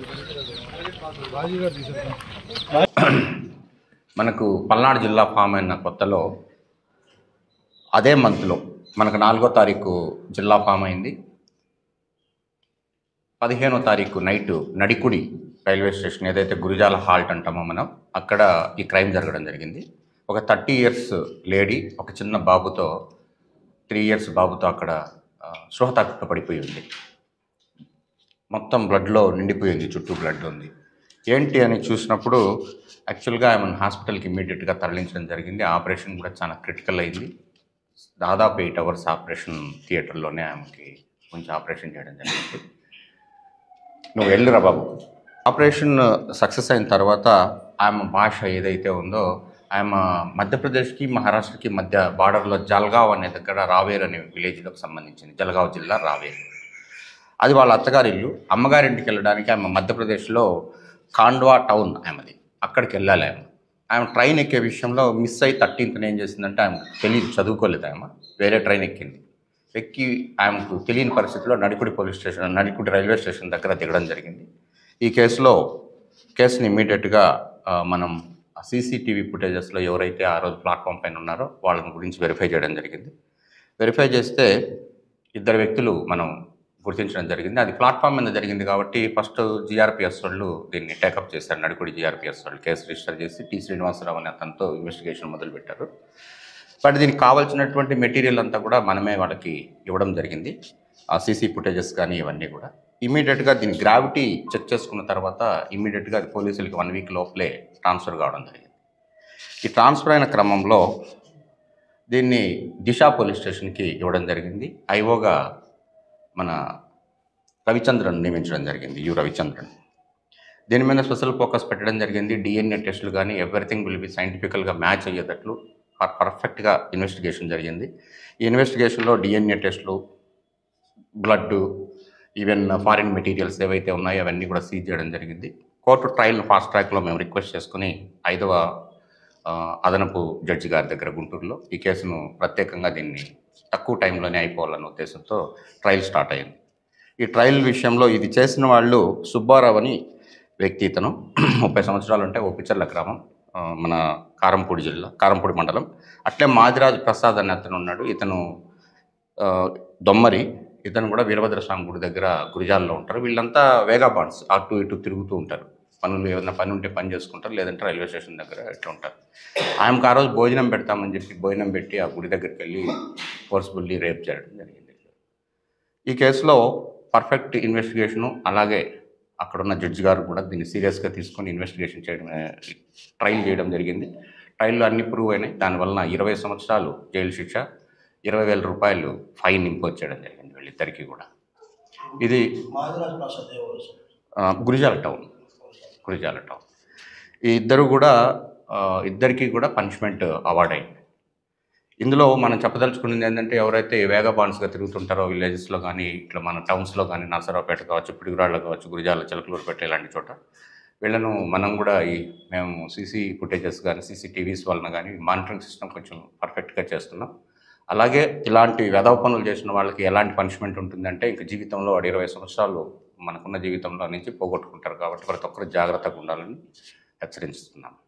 మనకు పల్నాడు జిల్లా ఫామ్ అయిన కొత్తలో అదే మంత్లో మనకు నాలుగో తారీఖు జిల్లా ఫామ్ అయింది పదిహేనో తారీఖు నైట్ నడికుడి రైల్వే స్టేషన్ ఏదైతే గురిజాల హాల్ట్ అంటామో మనం అక్కడ ఈ క్రైమ్ జరగడం జరిగింది ఒక థర్టీ ఇయర్స్ లేడీ ఒక చిన్న బాబుతో త్రీ ఇయర్స్ బాబుతో అక్కడ ఆ, స్పృహ తప్ప పడిపోయి ఉంది మొత్తం బ్లడ్లో నిండిపోయింది చుట్టూ బ్లడ్ ఉంది ఏంటి అని చూసినప్పుడు యాక్చువల్గా ఆమెను హాస్పిటల్కి ఇమీడియట్గా తరలించడం జరిగింది ఆపరేషన్ కూడా చాలా క్రిటికల్ అయింది దాదాపు ఎయిట్ అవర్స్ ఆపరేషన్ థియేటర్లోనే ఆమెకి కొంచెం ఆపరేషన్ చేయడం జరిగింది నువ్వు వెళ్ళురా బాబు ఆపరేషన్ సక్సెస్ అయిన తర్వాత ఆమె భాష ఏదైతే ఉందో ఆమె మధ్యప్రదేశ్కి మహారాష్ట్రకి మధ్య బార్డర్లో జల్గావ్ అనే దగ్గర రావేర్ అనే విలేజ్లోకి సంబంధించింది జల్గావ్ జిల్లా రావేర్ అది వాళ్ళ అత్తగారి ఇల్లు అమ్మగారింటికి వెళ్ళడానికి ఆమె మధ్యప్రదేశ్లో కాండ్వా టౌన్ ఆమెది అక్కడికి వెళ్ళాలి ఆమె ఆమె ట్రైన్ ఎక్కే విషయంలో మిస్ అయి థర్టీన్త్న ఏం చేసిందంటే ఆమె తెలియదు చదువుకోలేదు ఆమె వేరే ట్రైన్ ఎక్కింది ఎక్కి ఆమెకు తెలియని పరిస్థితిలో Nadikudi police station Nadikudi railway station దగ్గర దిగడం జరిగింది ఈ కేసులో కేసుని ఇమీడియట్గా మనం సీసీటీవీ ఫుటేజెస్లో ఎవరైతే ఆ రోజు ప్లాట్ఫామ్ పైన ఉన్నారో వాళ్ళని గురించి వెరిఫై చేయడం జరిగింది వెరిఫై చేస్తే ఇద్దరు వ్యక్తులు మనం గుర్తించడం జరిగింది అది ప్లాట్ఫామ్ మీద జరిగింది కాబట్టి ఫస్ట్ జీఆర్పిఎస్ వాళ్ళు దీన్ని టేకప్ చేశారు నడికుడి జీఆర్పిఎస్ వాళ్ళు కేసు రిజిస్టర్ చేసి టి శ్రీనివాసరావు అనే అతనితో ఇన్వెస్టిగేషన్ మొదలుపెట్టారు బట్ దీనికి కావాల్సినటువంటి మెటీరియల్ అంతా కూడా మనమే వాళ్ళకి ఇవ్వడం జరిగింది ఆ సీసీ ఫుటేజెస్ కానీ ఇవన్నీ కూడా ఇమీడియట్గా దీని గ్రావిటీ చెక్ చేసుకున్న తర్వాత ఇమీడియట్గా అది పోలీసులకి వన్ వీక్ లోపలే ట్రాన్స్ఫర్ కావడం జరిగింది ఈ ట్రాన్స్ఫర్ అయిన క్రమంలో దీన్ని దిశా పోలీస్ స్టేషన్కి ఇవ్వడం జరిగింది ఐఓగా మన రవిచంద్రన్ నియమించడం జరిగింది యు రవిచంద్రన్ దీని మీద స్పెషల్ ఫోకస్ పెట్టడం జరిగింది డిఎన్ఏ టెస్టులు కానీ ఎవ్రీథింగ్ విల్ బి సైంటిఫికల్గా మ్యాచ్ అయ్యేటట్లు పర్- పర్ఫెక్ట్గా ఇన్వెస్టిగేషన్ జరిగింది ఈ ఇన్వెస్టిగేషన్లో డిఎన్ఏ టెస్టులు బ్లడ్ ఈవెన్ ఫారిన్ మెటీరియల్స్ ఏవైతే ఉన్నాయో అవన్నీ కూడా సీజ్ చేయడం జరిగింది కోర్టు ట్రయల్ ఫాస్ట్ ట్రాక్లో మేము రిక్వెస్ట్ చేసుకుని ఐదవ ఆ, అదనపు జడ్జి గారి దగ్గర గుంటూరులో ఈ కేసును ప్రత్యేకంగా దీన్ని తక్కువ టైంలోనే అయిపోవాలన్న ఉద్దేశంతో ట్రయల్ స్టార్ట్ అయింది ఈ ట్రయల్ విషయంలో ఇది చేసిన వాళ్ళు సుబ్బారావు అని వ్యక్తి ఇతను ముప్పై సంవత్సరాలు ఉంటే ఓపిచర్ల గ్రామం ఆ, మన కారంపూడి జిల్లా కారంపూడి మండలం అట్లే మాదిరాజు ప్రసాద్ అనే అతను ఉన్నాడు ఇతను ఆ, దొమ్మరి ఇతను కూడా వీరభద్ర స్వామి గుడి దగ్గర గురిజాల్లో ఉంటారు వీళ్ళంతా వేగా బాండ్స్ అటు ఇటు తిరుగుతూ ఉంటారు పనులు ఏదైనా పని ఉంటే పని చేసుకుంటారు లేదంటే రైల్వే స్టేషన్ దగ్గర ఇట్లా ఉంటారు ఆమెకు ఆ రోజు భోజనం పెడతామని చెప్పి భోజనం పెట్టి ఆ గుడి దగ్గరికి వెళ్ళి ఫోర్స్ఫుల్లీ రేప్ చేయడం జరిగింది ఈ కేసులో పర్ఫెక్ట్ ఇన్వెస్టిగేషను అలాగే అక్కడున్న జడ్జి గారు కూడా దీన్ని సీరియస్గా తీసుకొని ఇన్వెస్టిగేషన్ చేయడం ట్రయల్ చేయడం జరిగింది ట్రయల్లో అన్ని ప్రూవ్ అయినాయి దానివలన ఇరవై సంవత్సరాలు జైలు శిక్ష ఇరవై వేల రూపాయలు ఫైన్ ఇంపోజ్ చేయడం జరిగింది వీళ్ళిద్దరికీ కూడా ఇది మాదిరాజ్ ప్రసాద్ ఎవరు సార్? ఆ, గురిజాల టౌన్ గురిజాల టౌన్ ఈ ఇద్దరు కూడా ఆ, ఇద్దరికీ కూడా పనిష్మెంట్ అవార్డ్ అయింది ఇందులో మనం చెప్పదలుచుకున్నది ఏంటంటే ఎవరైతే వేగా బాన్స్గా తిరుగుతుంటారో విలేజెస్లో కానీ ఇట్లా మన టౌన్స్లో కానీ నరసరావుపేట కావచ్చు పిడుగురాళ్ళ కావచ్చు గురిజాల చిలకలూరుపేట ఇలాంటి చోట వీళ్ళను మనం కూడా ఈ మేము సీసీ ఫుటేజెస్ కానీ సీసీటీవీస్ వలన కానీ మానిటరింగ్ సిస్టమ్ కొంచెం పర్ఫెక్ట్గా చేస్తున్నాం అలాగే ఇలాంటి వెధవ పనులు చేసిన వాళ్ళకి ఎలాంటి పనిష్మెంట్ ఉంటుందంటే ఇంక జీవితంలో వాడు ఇరవై సంవత్సరాలు మనకున్న జీవితంలో నుంచి పోగొట్టుకుంటారు కాబట్టి ప్రతి ఒక్కరు జాగ్రత్తగా ఉండాలని హెచ్చరిస్తున్నాం